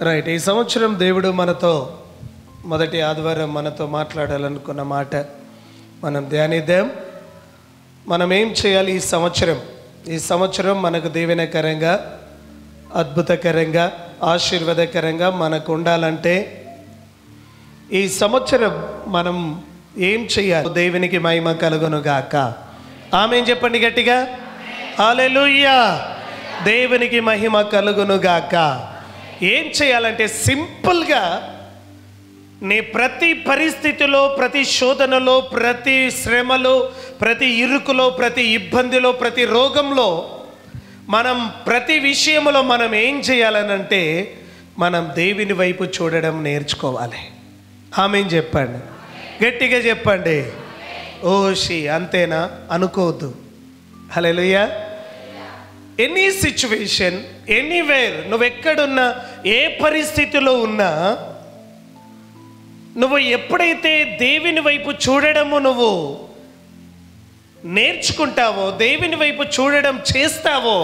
Right ఈ సంవత్సరం దేవుడు మనతో మొదటి ఆదివారం మనతో మాట్లాడాలనుకున్న మాట మనం ధ్యానిద్దాం మనం ఏం చేయాలి ఈ సంవత్సరం ఈ సంవత్సరం మనకు దీవెనకరంగా అద్భుతకరంగా ఆశీర్వాదకరంగా మనకు ఉండాలంటే ఈ సంవత్సరం మనం ఏం చేయాలి దేవునికి మహిమ కలుగును గాక ఆమె చెప్పండి గట్టిగా హల్లెలూయా దేవునికి మహిమ కలుగును గాక ఏం చేయాలంటే సింపుల్గా నీ ప్రతి పరిస్థితిలో ప్రతి శోధనలో ప్రతి శ్రమలో ప్రతి ఇరుకులో ప్రతి ఇబ్బందిలో ప్రతి రోగంలో మనం ప్రతి విషయంలో మనం ఏం చేయాలనంటే మనం దేవుని వైపు చూడడం నేర్చుకోవాలి ఆమె చెప్పండి గట్టిగా చెప్పండి ఓషి అంతేనా అనుకోవద్దు హలోయా ఎనీ సిచ్యువేషన్ ఎనీవేర్ నువ్వు ఎక్కడున్నా ఏ పరిస్థితిలో ఉన్నా నువ్వు ఎప్పుడైతే దేవుని వైపు చూడడము నువ్వు నేర్చుకుంటావో దేవుని వైపు చూడడం చేస్తావో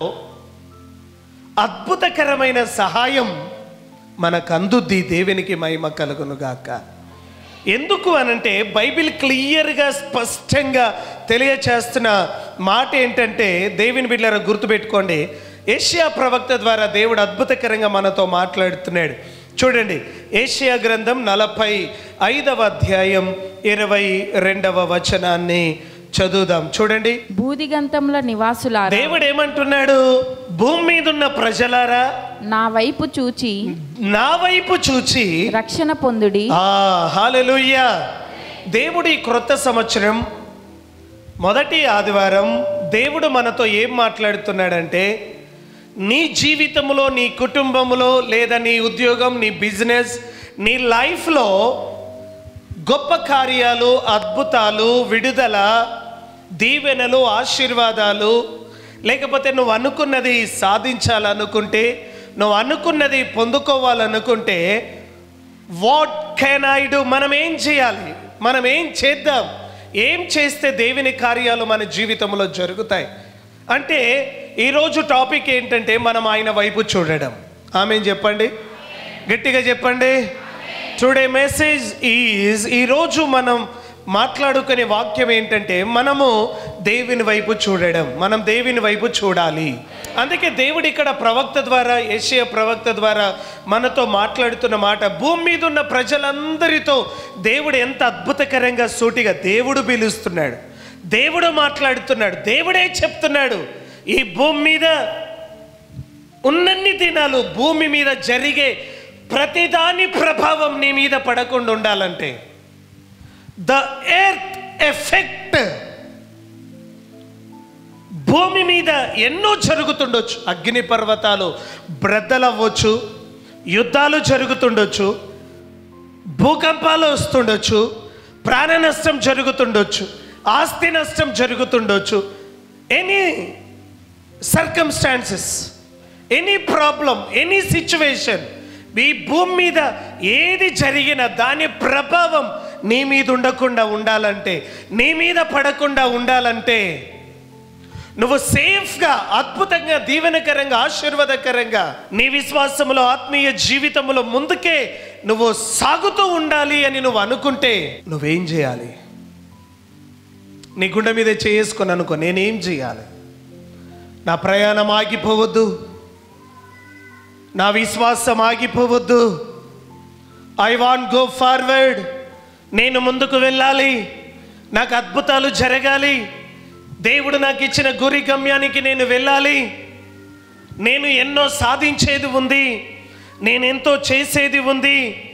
అద్భుతకరమైన సహాయం మనకు అందుద్ది దేవునికి మహిమ కలుగునుగాక ఎందుకు అనంటే బైబిల్ క్లియర్గా స్పష్టంగా తెలియచేస్తున్న మాట ఏంటంటే దేవుని బిడ్డల గుర్తుపెట్టుకోండి ఏషియా ప్రవక్త ద్వారా దేవుడు అద్భుతకరంగా మనతో మాట్లాడుతున్నాడు చూడండి ఏషియా గ్రంథం నలభై ఐదవ అధ్యాయం ఇరవై రెండవ వచనాన్ని చదువుదాం చూడండి భూదిగంతముల నివాసులారా దేవుడు ఏమంటున్నాడు భూమి మీద ఉన్న ప్రజలారా నా వైపు చూచి నా వైపు చూచి రక్షణ పొందుడి ఆ హాలెలూయా దేవుడి క్రొత్త సంవత్సరం మొదటి ఆదివారం దేవుడు మనతో ఏం మాట్లాడుతున్నాడంటే నీ జీవితంలో నీ కుటుంబంలో లేదా నీ ఉద్యోగం నీ బిజినెస్ నీ లైఫ్లో గొప్ప కార్యాలు అద్భుతాలు విడుదల దీవెనలు ఆశీర్వాదాలు లేకపోతే నువ్వు అనుకున్నది సాధించాలనుకుంటే నువ్వు అనుకున్నది పొందుకోవాలనుకుంటే వాట్ కెన్ ఐ డూ మనం ఏం చేయాలి మనం ఏం చేద్దాం ఏం చేస్తే దేవుని కార్యాలు మన జీవితంలో జరుగుతాయి అంటే ఈరోజు టాపిక్ ఏంటంటే మనం ఆయన వైపు చూడడం ఆమె చెప్పండి గట్టిగా చెప్పండి టుడే మెసేజ్ ఈజ్ ఈరోజు మనం మాట్లాడుకునే వాక్యం ఏంటంటే మనము దేవుని వైపు చూడడం మనం దేవుని వైపు చూడాలి అందుకే దేవుడు ఇక్కడ ప్రవక్త ద్వారా ఏషియా ప్రవక్త ద్వారా మనతో మాట్లాడుతున్న మాట భూమి మీద ఉన్న ప్రజలందరితో దేవుడు ఎంత అద్భుతకరంగా సూటిగా దేవుడు పిలుస్తున్నాడు దేవుడు మాట్లాడుతున్నాడు దేవుడే చెప్తున్నాడు ఈ భూమి మీద ఉన్నన్ని దినాలు భూమి మీద జరిగే ప్రతిదాని ప్రభావం నీ మీద పడకుండా ఉండాలంటే ద ఎర్త్ ఎఫెక్ట్ భూమి మీద ఎన్నో జరుగుతుండొచ్చు అగ్ని పర్వతాలు బ్రద్దలవ్వచ్చు యుద్ధాలు జరుగుతుండొచ్చు భూకంపాలు వస్తుండొచ్చు ప్రాణ నష్టం జరుగుతుండొచ్చు ఆస్తి నష్టం జరుగుతుండొచ్చు any circumstances any problem any situation ఈ భూమి మీద ఏది జరిగినా దాని ప్రభావం నీ మీద ఉండకుండా ఉండాలంటే నీ మీద పడకుండా ఉండాలంటే నువ్వు సేఫ్గా అద్భుతంగా దీవెనకరంగా ఆశీర్వాదకరంగా నీ విశ్వాసములో ఆత్మీయ జీవితంలో ముందుకే నువ్వు సాగుతూ ఉండాలి అని నువ్వు అనుకుంటే నువ్వేం చేయాలి నీ గుండె మీద చేసుకొని అనుకో నేనేం చేయాలి నా ప్రయాణం ఆగిపోవద్దు నా విశ్వాసం ఆగిపోవద్దు ఐ వాంట్ గో ఫార్వర్డ్ నేను ముందుకు వెళ్ళాలి నాకు అద్భుతాలు జరగాలి దేవుడు నాకు ఇచ్చిన గురి గమ్యానికి నేను వెళ్ళాలి నేను ఎన్నో సాధించేది ఉంది నేను ఎంతో చేసేది ఉంది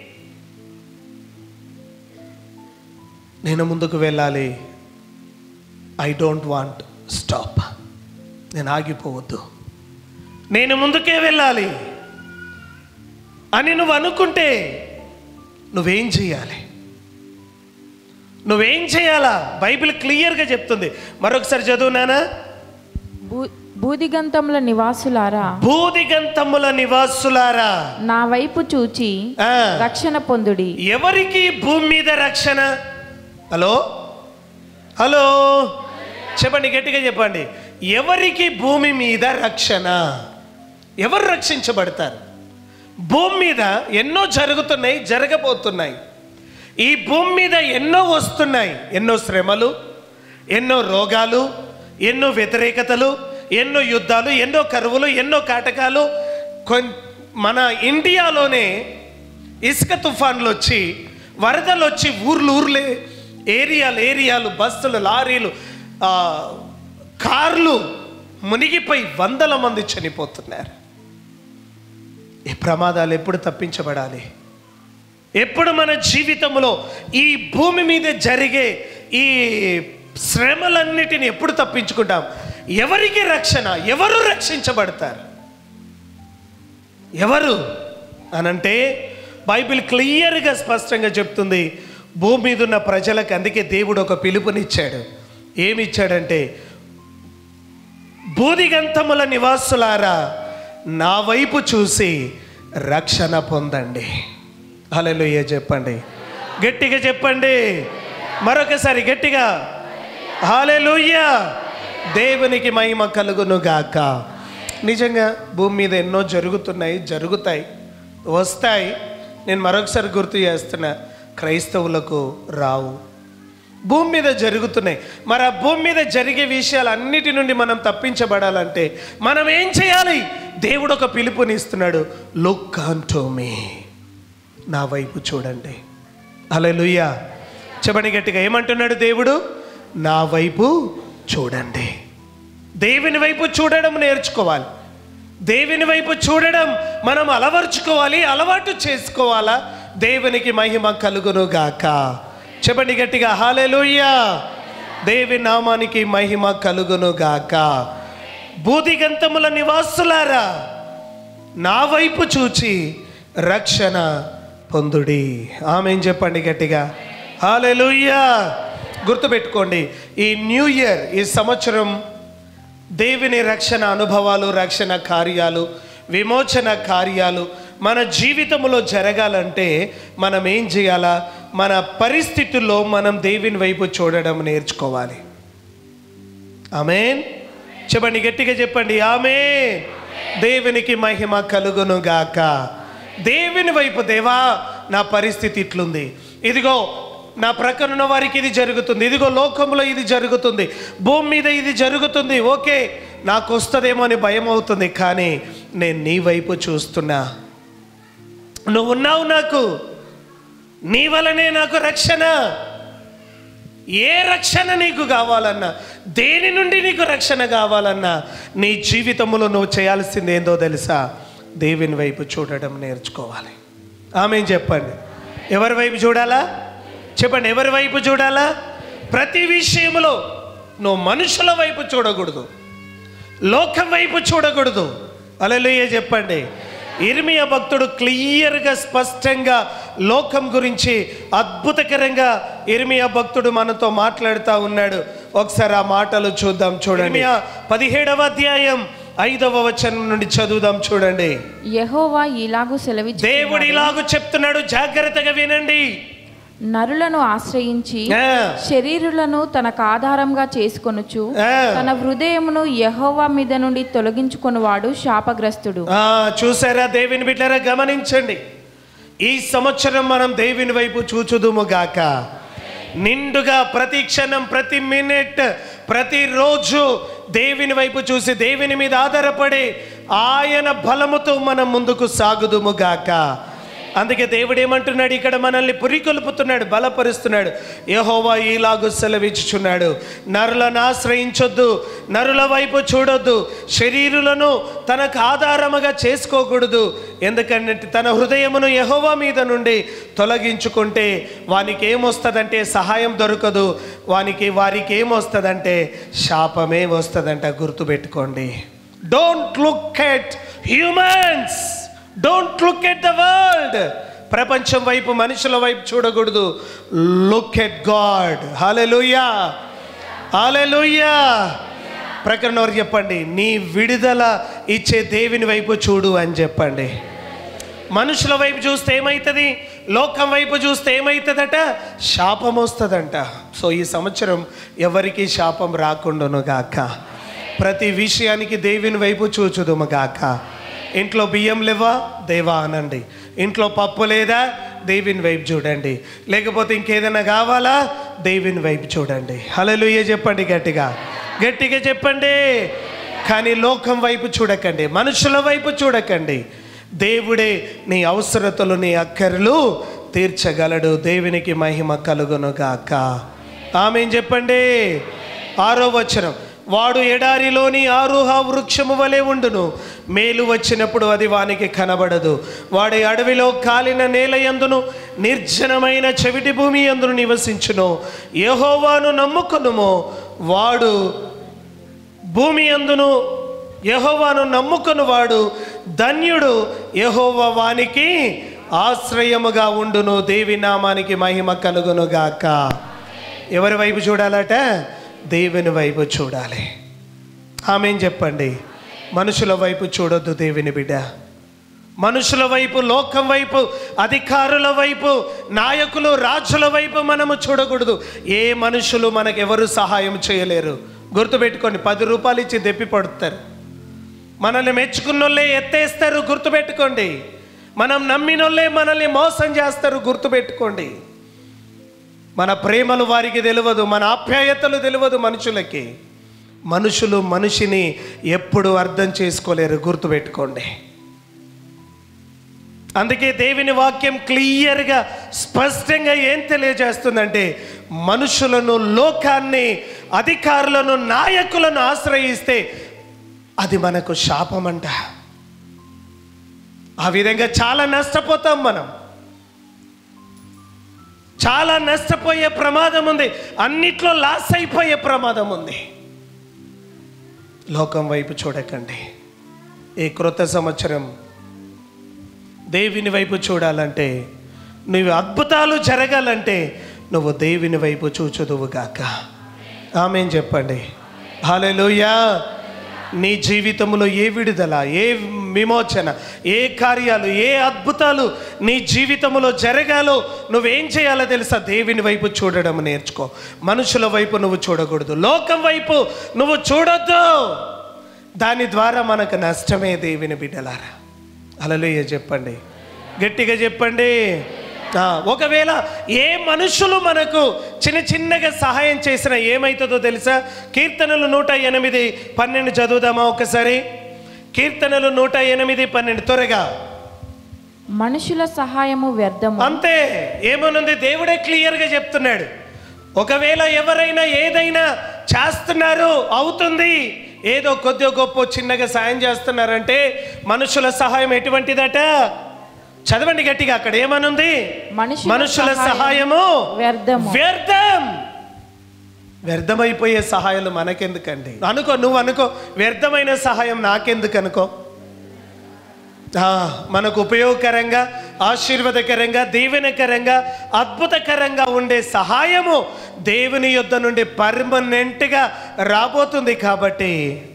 నేను ముందుకు వెళ్ళాలి ఐ డోంట్ వాంట్ స్టాప్ నేను ఆగిపోవద్దు నేను ముందుకే వెళ్ళాలి అని నువ్వు అనుకుంటే నువ్వేం చేయాలి నువ్వేం చేయాలా బైబిల్ క్లియర్గా చెప్తుంది మరొకసారి చదువునానా భూ భూదిగంతముల నివాసులారా భూదిగంతముల నివాసులారా నా వైపు చూచి ఆ, రక్షణ పొందుడి ఎవరికి భూమి మీద రక్షణ హలో హలో చెప్పండి గట్టిగా చెప్పండి ఎవరికి భూమి మీద రక్షణ ఎవరు రక్షించబడతారు భూమి మీద ఎన్నో జరుగుతున్నాయి జరగబోతున్నాయి ఈ భూమి మీద ఎన్నో వస్తున్నాయి ఎన్నో శ్రమలు ఎన్నో రోగాలు ఎన్నో వ్యతిరేకతలు ఎన్నో యుద్ధాలు ఎన్నో కరువులు ఎన్నో కాటకాలు కొన్ మన ఇండియాలోనే ఇసుక తుఫాన్లు వచ్చి వరదలు వచ్చి ఊర్లు ఊర్లే ఏరియాలు ఏరియాలు బస్సులు లారీలు ఆ, కార్లు మునిగిపోయి వందల మంది చనిపోతున్నారు ఈ ప్రమాదాలు ఎప్పుడు తప్పించబడాలి ఎప్పుడు మన జీవితంలో ఈ భూమి మీద జరిగే ఈ శ్రమలన్నిటిని ఎప్పుడు తప్పించుకుంటాం ఎవరికి రక్షణ ఎవరు రక్షించబడతారు ఎవరు అనంటే బైబిల్ క్లియర్గా స్పష్టంగా చెప్తుంది భూమి మీద ఉన్న ప్రజలకు అందుకే దేవుడు ఒక పిలుపునిచ్చాడు ఏమిచ్చాడంటే బూదిగంతముల నివాసులారా నా వైపు చూసి రక్షణ పొందండి హల్లెలూయా చెప్పండి గట్టిగా చెప్పండి మరొకసారి గట్టిగా హాలెలూయా దేవునికి మహిమ కలుగును గాక నిజంగా భూమి మీద ఎన్నో జరుగుతున్నాయి జరుగుతాయి వస్తాయి నేను మరొకసారి గుర్తు చేస్తున్నా క్రైస్తవులకు రావు భూమి మీద జరుగుతున్నాయి మరి ఆ భూమి మీద జరిగే విషయాలన్నిటి నుండి మనం తప్పించబడాలంటే మనం ఏం చేయాలి దేవుడు ఒక పిలుపునిస్తున్నాడు లుక్ టు మీ నా వైపు చూడండి అలెలుయ్యా చెప్పండి గట్టిగా ఏమంటున్నాడు దేవుడు నా వైపు చూడండి దేవుని వైపు చూడడం నేర్చుకోవాలి దేవుని వైపు చూడడం మనం అలవర్చుకోవాలి అలవాటు చేసుకోవాలా దేవునికి మహిమ కలుగును గాక చెప్పండి గట్టిగా హాలెలుయ్యా దేవి నామానికి మహిమ కలుగును గాక బూదిగంతముల నివాసులారా నా వైపు చూచి రక్షణ పొందుడి ఆమె చెప్పండి గట్టిగా హాలెలుయ్యా గుర్తుపెట్టుకోండి ఈ న్యూ ఇయర్ ఈ సంవత్సరం దేవుని రక్షణ అనుభవాలు రక్షణ కార్యాలు విమోచన కార్యాలు మన జీవితంలో జరగాలంటే మనం ఏం చేయాలా మన పరిస్థితుల్లో మనం దేవుని వైపు చూడడం నేర్చుకోవాలి ఆమెన్ చెప్పండి గట్టిగా చెప్పండి ఆమె దేవునికి మహిమ కలుగును గాక దేవుని వైపు దేవా నా పరిస్థితి ఇట్లుంది ఇదిగో నా ప్రక్కన ఉన్న వారికి ఇది జరుగుతుంది ఇదిగో లోకంలో ఇది జరుగుతుంది భూమి మీద ఇది జరుగుతుంది ఓకే నాకు వస్తుందేమో అని భయం అవుతుంది కానీ నేను నీ వైపు చూస్తున్నా నువ్వు ఉన్నావు నాకు నీ వలనే నాకు రక్షణ ఏ రక్షణ నీకు కావాలన్నా దేని నుండి నీకు రక్షణ కావాలన్నా నీ జీవితంలో నువ్వు చేయాల్సింది ఏందో తెలుసా దేవుని వైపు చూడడం నేర్చుకోవాలి ఆమె చెప్పండి ఎవరి వైపు చూడాలా చెప్పండి ఎవరి వైపు చూడాలా ప్రతి విషయంలో నువ్వు మనుషుల వైపు చూడకూడదు లోకం వైపు చూడకూడదు అలలుయ్య చెప్పండి ఇర్మియా భక్తుడు క్లియర్గా స్పష్టంగా లోకం గురించి అద్భుతకరంగా ఇర్మియా భక్తుడు మనతో మాట్లాడుతూ ఉన్నాడు ఒకసారి ఆ మాటలు చూద్దాం చూడండి ఇర్మియా పదిహేడవ అధ్యాయం ఐదవ వచనం నుండి చదువుదాం చూడండి యెహోవా ఇలాగు సెలవిచ్చు దేవుడు ఇలాగూ చెప్తున్నాడు జాగ్రత్తగా వినండి నరులను ఆశ్రయించి ఆ, శరీరులను తనకు ఆధారంగా చేసుకొనుచు ఆ. తన హృదయమును యెహోవా మీద నుండి తొలగించుకొనువాడు శాపగ్రస్తుడు ఆ, చూసారా దేవుని బిడ్డరా గమనించండి ఈ సంవత్సరం మనం దేవుని వైపు చూచుదుము గాక నిండుగా ప్రతి క్షణం ప్రతి మినిట్ ప్రతిరోజు దేవుని వైపు చూసి దేవుని మీద ఆధారపడి ఆయన బలముతో మనం ముందుకు సాగుదుము గాక అందుకే దేవుడు ఏమంటున్నాడు ఇక్కడ మనల్ని పురికొల్పుతున్నాడు బలపరుస్తున్నాడు యహోవా ఈలాగు సెలవిచ్చుచున్నాడు నరులను ఆశ్రయించొద్దు నరుల వైపు చూడొద్దు శరీరులను తనకు ఆధారముగా చేసుకోకూడదు ఎందుకంటే తన హృదయమును యహోవా మీద నుండి తొలగించుకుంటే వానికి ఏమొస్తుందంటే సహాయం దొరకదు వానికి వారికి ఏమొస్తుందంటే శాపమే వస్తుందంట గుర్తుపెట్టుకోండి don't look at humans don't look at the world ప్రపంచం వైపు మనుషుల వైపు చూడకూడదు look at god hallelujah hallelujah ప్రకరణ వారు చెప్పండి నీ విడుదల ఇచ్చే దేవుని వైపు చూడు అని చెప్పండి మనుషుల వైపు చూస్తే ఏమవుతుంది లోకం వైపు చూస్తే ఏమవుతుందట శాపం వస్తుందంట సో ఈ సంవత్సరం ఎవరికి శాపం రాకుండాను గాక ప్రతి విషయానికి దేవుని వైపు చూచుదుము గాక ఇంట్లో బియ్యం లేవా దేవా అనండి ఇంట్లో పప్పు లేదా దేవుని వైపు చూడండి లేకపోతే ఇంకేదైనా కావాలా దేవుని వైపు చూడండి హలలుయ చెప్పండి గట్టిగా గట్టిగా చెప్పండి కానీ లోకం వైపు చూడకండి మనుషుల వైపు చూడకండి దేవుడే నీ అవసరతలు నీ అక్కర్లు తీర్చగలడు దేవునికి మహిమ కలుగును గాక ఆమె చెప్పండి ఆరో వచనం వాడు ఎడారిలోని ఆరుహ వృక్షము వలె ఉండును మేలు వచ్చినప్పుడు అది వానికి కనబడదు వాడి అడవిలో కాలిన నేల యందును నిర్జనమైన చెవిటి భూమి యందును నివసించును యెహోవాను నమ్ముకొనుమో వాడు భూమి అందును యహోవాను నమ్ముకుని వాడు ధన్యుడు యహోవ వానికి ఆశ్రయముగా ఉండును దేవి నామానికి మహిమ కలుగును గాక ఎవరి వైపు చూడాలట దేవుని వైపు చూడాలి ఆమెం చెప్పండి మనుషుల వైపు చూడొద్దు దేవుని బిడ్డ మనుషుల వైపు లోకం వైపు అధికారుల వైపు నాయకులు రాజుల వైపు మనము చూడకూడదు ఏ మనుషులు మనకెవరు సహాయం చేయలేరు గుర్తుపెట్టుకోండి పది రూపాయలు ఇచ్చి దెప్పి పడుతారు మనల్ని మెచ్చుకున్నోళ్ళే ఎత్తేస్తారు గుర్తుపెట్టుకోండి మనం నమ్మినోళ్ళే మనల్ని మోసం చేస్తారు గుర్తుపెట్టుకోండి మన ప్రేమలు వారికి తెలియదు మన ఆప్యాయతలు తెలియదు మనుషులకి మనుషులు మనిషిని ఎప్పుడు అర్థం చేసుకోలేరు గుర్తుపెట్టుకోండి అందుకే దేవుని వాక్యం క్లియర్గా స్పష్టంగా ఏం తెలియజేస్తుందంటే మనుషులను లోకాన్ని అధికారులను నాయకులను ఆశ్రయిస్తే అది మనకు శాపమంట ఆ విధంగా చాలా నష్టపోతాం మనం చాలా నష్టపోయే ప్రమాదం ఉంది అన్నిట్లో లాస్ అయిపోయే ప్రమాదం ఉంది లోకం వైపు చూడకండి ఈ క్రొత్త సంవత్సరం దేవుని వైపు చూడాలంటే నువ్వు అద్భుతాలు జరగాలంటే నువ్వు దేవుని వైపు చూచుదువుగాక ఆమెం చెప్పండి హాలెలూయా నీ జీవితంలో ఏ విడుదల ఏ విమోచన ఏ కార్యాలు ఏ అద్భుతాలు నీ జీవితంలో జరగాలో నువ్వేం చేయాలో తెలుసా దేవుని వైపు చూడడం నేర్చుకో మనుషుల వైపు నువ్వు చూడకూడదు లోకం వైపు నువ్వు చూడొద్దు దాని ద్వారా మనకు నష్టమే దేవుని బిడ్డలారా అలలుయ చెప్పండి గట్టిగా చెప్పండి ఆ, ఒకవేళ ఏ మనుషులు మనకు చిన్న చిన్నగా సహాయం చేసినా ఏమవుతుందో తెలుసా కీర్తనలు నూట ఎనిమిది పన్నెండు చదువుదామా ఒకసారి కీర్తనలు నూట ఎనిమిది పన్నెండు త్వరగా మనుషుల సహాయము వ్యర్థము అంతే ఏమనుంది దేవుడే క్లియర్గా చెప్తున్నాడు ఒకవేళ ఎవరైనా ఏదైనా చేస్తున్నారు అవుతుంది ఏదో కొద్దిగా గొప్ప చిన్నగా సాయం చేస్తున్నారంటే మనుషుల సహాయం ఎటువంటిదట చదవండి గట్టిగా అక్కడ ఏమనుంది మనుషుల మనుషుల సహాయం సహాయము వ్యర్థము. వ్యర్థం వ్యర్థమైపోయే సహాయాలు మనకెందుకండి అనుకో నువ్వు అనుకో వ్యర్థమైన సహాయం నాకెందుకు అనుకో ఆ, మనకు ఉపయోగకరంగా ఆశీర్వాదకరంగా దీవెనకరంగా అద్భుతకరంగా ఉండే సహాయము దేవుని యొద్ద నుండి పర్మనెంట్గా రాబోతుంది కాబట్టి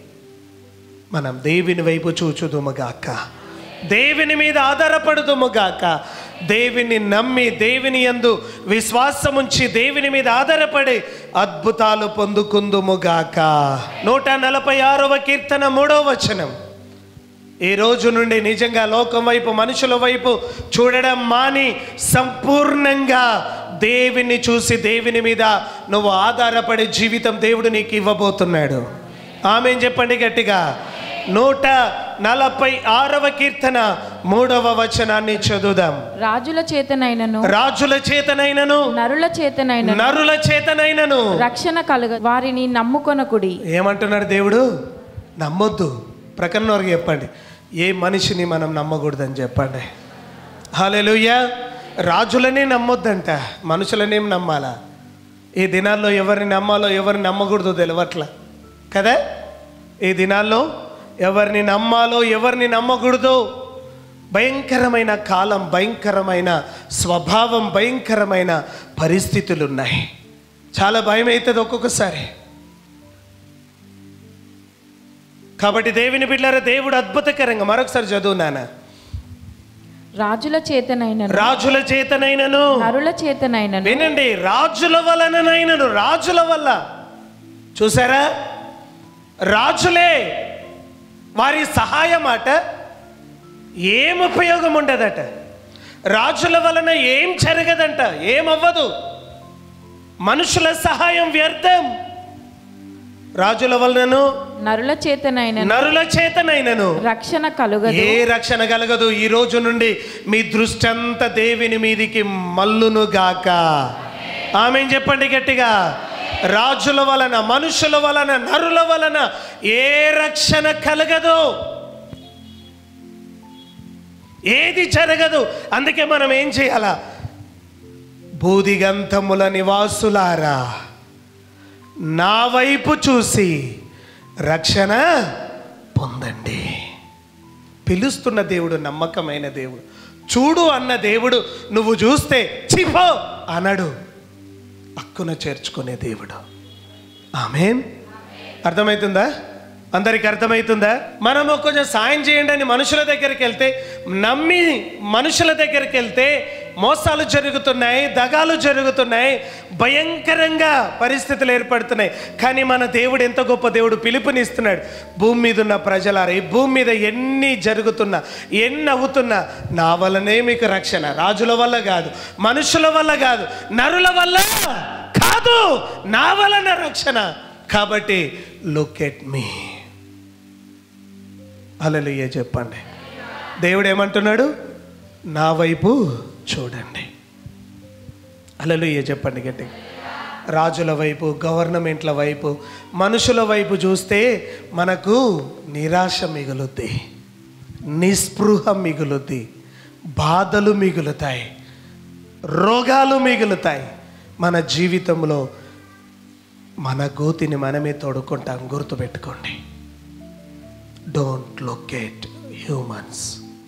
మనం దేవుని వైపు చూచుదుముగాక దేవుని మీద ఆధారపడుదుముగాక దేవుని నమ్మి దేవుని యందు విశ్వాసముంచి దేవుని మీద ఆధారపడి అద్భుతాలు పొందుకుందుముగాక నూట నలభై ఆరవ కీర్తన మూడవ వచనం ఈ రోజు నుండి నిజంగా లోకం వైపు మనుషుల వైపు చూడడం మాని సంపూర్ణంగా దేవుని చూసి దేవుని మీద నువ్వు ఆధారపడే జీవితం దేవుడు నీకు ఇవ్వబోతున్నాడు ఆమె చెప్పండి గట్టిగా నూట నలభై ఆరవ కీర్తన మూడవ వచనాన్ని చదువుదాం రాజుల చేతనైనను రాజుల చేతనైనను నరుల చేతనైనను నరుల చేతనైనను రక్షణ కలుగ వారిని నమ్ముకొనకుడి ఏమంటున్నాడు దేవుడు నమ్మొద్దు ప్రకరణ వరకు చెప్పండి ఏ మనిషిని మనం నమ్మకూడదని చెప్పండి హాలెలుయ్యా రాజులనే నమ్మొద్దంట మనుషులనేం నమ్మాలా ఈ దినాల్లో ఎవరిని నమ్మాలో ఎవరిని నమ్మకూడదో తెలియట్లా కదా ఈ దినాల్లో ఎవరిని నమ్మాలో ఎవరిని నమ్మకూడదో భయంకరమైన కాలం భయంకరమైన స్వభావం భయంకరమైన పరిస్థితులు ఉన్నాయి చాలా భయం అవుతుంది ఒక్కొక్కసారి కాబట్టి దేవుని బిడ్డారా దేవుడు అద్భుతకరంగా మరొకసారి చదువు నాన్న రాజుల చేతనైనను రాజుల చేతనైనను నరుల చేతనైనను వినండి రాజుల వలననైనను రాజుల వల్ల చూసారా రాజులే వారి సహాయం అట ఏం ఉపయోగం ఉండదట రాజుల వలన ఏం జరగదంట ఏమవ్వదు మనుషుల సహాయం వ్యర్థం రాజుల వలనను నరుల చేతనైన నరుల చేతనైనను రక్షణ కలుగదు ఏ రక్షణ కలగదు ఈ రోజు నుండి మీ దృష్టి అంతా దేవిని మీదికి మల్లును గాక ఆమె చెప్పండి గట్టిగా రాజుల వలన మనుషుల వలన నరుల వలన ఏ రక్షణ కలగదు ఏది జరగదు అందుకే మనం ఏం చేయాలా బూదిగంతముల నివాసులారా నా వైపు చూసి రక్షణ పొందండి పిలుస్తున్న దేవుడు నమ్మకమైన దేవుడు చూడు అన్న దేవుడు నువ్వు చూస్తే చిపో అనడు హక్కున చేర్చుకునే దేవుడు ఆమెన్ అర్థమవుతుందా అందరికి అర్థమవుతుందా మనము కొంచెం సాయం చేయండి అని మనుషుల దగ్గరికి వెళ్తే నమ్మి మనుషుల దగ్గరికి వెళ్తే మోసాలు జరుగుతున్నాయి దగాలు జరుగుతున్నాయి భయంకరంగా పరిస్థితులు ఏర్పడుతున్నాయి కానీ మన దేవుడు ఎంత గొప్ప దేవుడు పిలుపునిస్తున్నాడు భూమి మీద ఉన్న ప్రజలారా ఈ భూమి మీద ఎన్ని జరుగుతున్నా ఎన్ని అవుతున్నా నా వల్లనే మీకు రక్షణ రాజుల వల్ల కాదు మనుషుల వల్ల కాదు నరుల వల్ల కాదు నా వలన రక్షణ కాబట్టి లుక్ ఎట్ మీ అలలియ చెప్పండి దేవుడు ఏమంటున్నాడు నా వైపు చూడండి అలలుయ్య చెప్పండి గట్టిగా రాజుల వైపు గవర్నమెంట్ల వైపు మనుషుల వైపు చూస్తే మనకు నిరాశ మిగులుద్ది నిస్పృహ మిగులుద్ది బాధలు మిగులుతాయి రోగాలు మిగులుతాయి మన జీవితంలో మన గోతిని మనమే తోడుకుంటాం గుర్తుపెట్టుకోండి డోంట్ లొకేట్ హ్యూమన్స్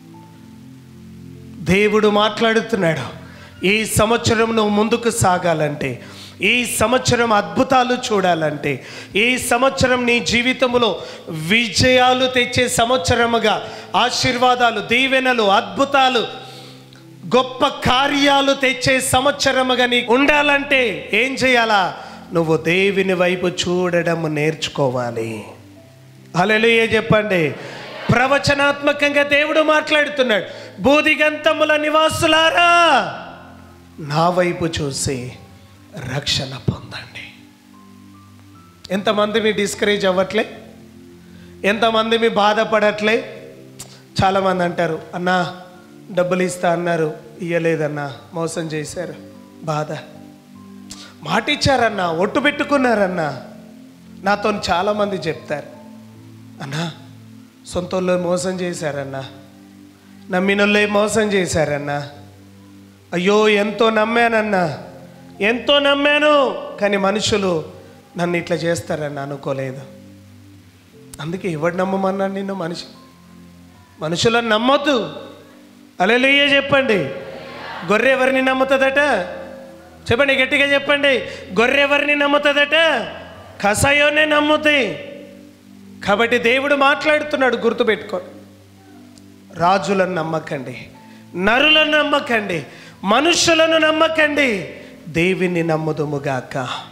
దేవుడు మాట్లాడుతున్నాడు ఈ సంవత్సరం నువ్వు ముందుకు సాగాలంటే ఈ సంవత్సరం అద్భుతాలు చూడాలంటే ఈ సంవత్సరం నీ జీవితంలో విజయాలు తెచ్చే సంవత్సరముగా ఆశీర్వాదాలు దీవెనలు అద్భుతాలు గొప్ప కార్యాలు తెచ్చే సంవత్సరముగా నీ ఉండాలంటే ఏం చేయాలా నువ్వు దేవుని వైపు చూడడం నేర్చుకోవాలి హల్లెలూయా చెప్పండి ప్రవచనాత్మకంగా దేవుడు మాట్లాడుతున్నాడు బూదిగంతముల నివాసులారా నా వైపు చూసి రక్షణ పొందండి ఎంతమంది మీ డిస్కరేజ్ అవ్వట్లే ఎంతమంది మీ బాధపడట్లే చాలామంది అంటారు అన్నా డబ్బులు ఇస్తా అన్నారు ఇయ్యలేదన్నా మోసం చేశారు బాధ మాట ఇచ్చారన్నా ఒట్టు పెట్టుకున్నారన్నా నాతో చాలామంది చెప్తారు అన్నా సొంతోళ్ళు మోసం చేశారన్నా నమ్మినోళ్ళే మోసం చేశారన్నా అయ్యో ఎంతో నమ్మానన్నా ఎంతో నమ్మాను కానీ మనుషులు నన్ను ఇట్లా చేస్తారని అనుకోలేదు అందుకే ఎవడు నమ్మమన్నాడు నిన్ను మనిషి మనుషులను నమ్మొద్దు అలెలుయ్యే చెప్పండి గొర్రె ఎవరిని నమ్ముతుందట చెప్పండి గట్టిగా చెప్పండి గొర్రె ఎవరిని నమ్ముతుందట కషాయోనే నమ్ముతాయి కాబట్టి దేవుడు మాట్లాడుతున్నాడు గుర్తుపెట్టుకోండి రాజులను నమ్మకండి నరులను నమ్మకండి మనుషులను నమ్మకండి దేవిని నమ్ముదుముగాక